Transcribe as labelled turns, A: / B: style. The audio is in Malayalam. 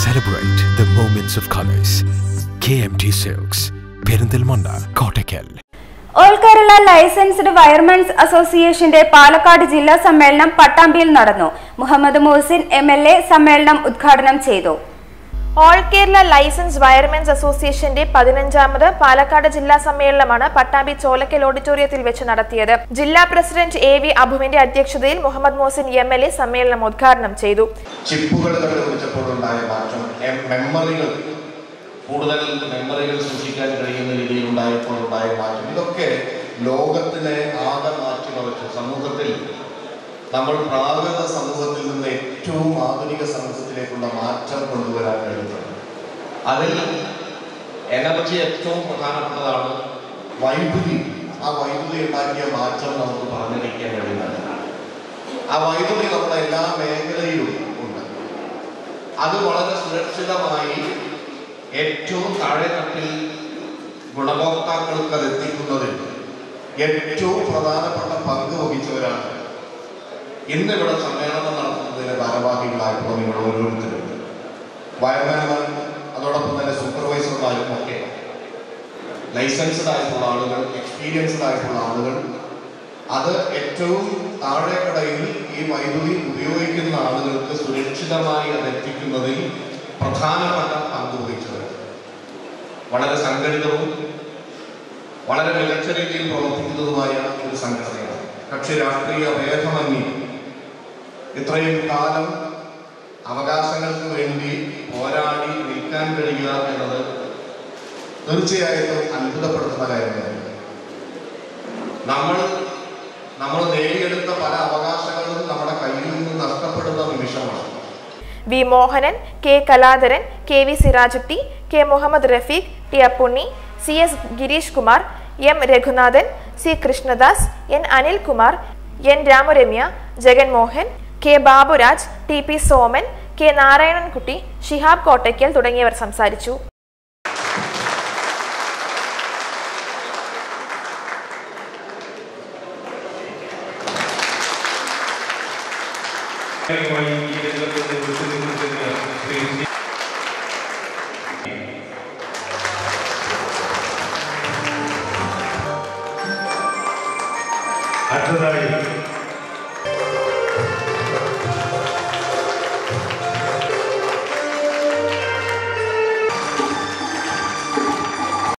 A: Celebrate the moments of colors. KMT Silks, Perinthalmanna Kottakkal
B: all Kerala licensed wiremen's അസോസിയേഷന്റെ പാലക്കാട് ജില്ലാ സമ്മേളനം പട്ടാമ്പിയിൽ നടന്നു Muhammad Muhsin M L A സമ്മേളനം ഉദ്ഘാടനം ചെയ്തു
C: ഓൾ കേരള ലൈസൻസ് വയർമെൻസ് അസോസിയേഷന്റെ പതിനഞ്ചാമത് പാലക്കാട് ജില്ലാ സമ്മേളനമാണ് പട്ടാമ്പി ചോലക്കൽ ഓഡിറ്റോറിയത്തിൽ വെച്ച് നടത്തിയത് ജില്ലാ പ്രസിഡന്റ് എ വി അബുവിന്റെ അധ്യക്ഷതയിൽ Muhammad Mohsin M L A സമ്മേളനം ഉദ്ഘാടനം ചെയ്തു
D: ചിപ്പുകൾ കണ്ടുപിടിച്ചപ്പോഴുണ്ടായ മാറ്റം എം- മെമ്മറികൾ കൂടുതൽ മെമ്മറികൾ സൂക്ഷിക്കാൻ കഴിയുന്ന രീതിയിൽ ഉണ്ടായപ്പോൾ ഉണ്ടായ മാറ്റം ഇതൊക്കെ ലോകത്തിനെ ആകെ മാറ്റിമറിച്ചു സമൂഹത്തിൽ നമ്മൾ പ്രാകൃത സമൂഹത്തിൽ നിന്ന് ഏറ്റവും ആധുനിക സമൂഹത്തിലേക്കുള്ള മാറ്റം കൊണ്ടുവരാൻ കഴിയുന്നത് അതിൽ എനർജി ഏറ്റവും പ്രധാനപ്പെട്ടതാണ് വൈദ്യുതി ആ വൈദ്യുതി ഉണ്ടാക്കിയ മാറ്റം നമുക്ക് പറഞ്ഞിരിക്കാൻ കഴിയുന്നത് ആ വൈദ്യുതി നമ്മുടെ എല്ലാ മേഖലയിലും ഉണ്ട് അത് വളരെ സുരക്ഷിതമായി ഏറ്റവും താഴെത്തട്ടിൽ ഗുണഭോക്താക്കൾക്ക് അത് എത്തിക്കുന്നതിൽ ഏറ്റവും പ്രധാനപ്പെട്ട പങ്ക് വഹിച്ചവരാണ് ഇന്ന് ഇവിടെ സമ്മേളനം നടത്തുന്നതിന് ഭാരവാഹികളായിട്ടുള്ള നിങ്ങൾ ഓരോരുത്തരും വയർമാൻമാർ അതോടൊപ്പം തന്നെ സൂപ്പർവൈസർമാരും ഒക്കെ ലൈസൻസ്ഡ് ആയിട്ടുള്ള ആളുകൾ എക്സ്പീരിയൻസ്ഡ് ആയിട്ടുള്ള ആളുകൾ അത് ഏറ്റവും താഴെക്കടയിൽ ഈ വൈദ്യുതി ഉപയോഗിക്കുന്ന ആളുകൾക്ക് സുരക്ഷിതമായി അത് എത്തിക്കുന്നതിൽ പ്രധാനപ്പെട്ട പങ്ക് വഹിച്ചവർ വളരെ സംഘടിതവും വളരെ മികച്ച രീതിയിൽ പ്രവർത്തിക്കുന്നതുമായ ഒരു സംഘടനയാണ് കക്ഷി രാഷ്ട്രീയ ഭേദമന്യേ ഇത്രയും കാലം അവകാശങ്ങൾക്ക് വേണ്ടി പോരാടി നിൽക്കാൻ കഴിയുക എന്നത് തീർച്ചയായിട്ടും അത്ഭുതപ്പെടുത്തുന്ന കാര്യമാണ് നമ്മൾ നമ്മൾ നേടിയെടുത്ത പല അവകാശങ്ങളും നമ്മുടെ കയ്യിൽ നിന്ന് നഷ്ടപ്പെടുന്ന നിമിഷമാണ്
C: V Mohanan K Kaladharan K V Sirajutty K Muhammad Rafeeq T Appunni C S Gireesh Kumar M Raghunathan C Krishnadas N Anilkumar N Ramaramya Jaganmohan K Baburaj T P Soman K Narayanankutty Shihab Kottakkal തുടങ്ങിയവർ സംസാരിച്ചു
E: ായി ഈ രംഗത്ത് വിട്ടുനിന്നിരുന്ന ശ്രീ സി. അടുത്തതായി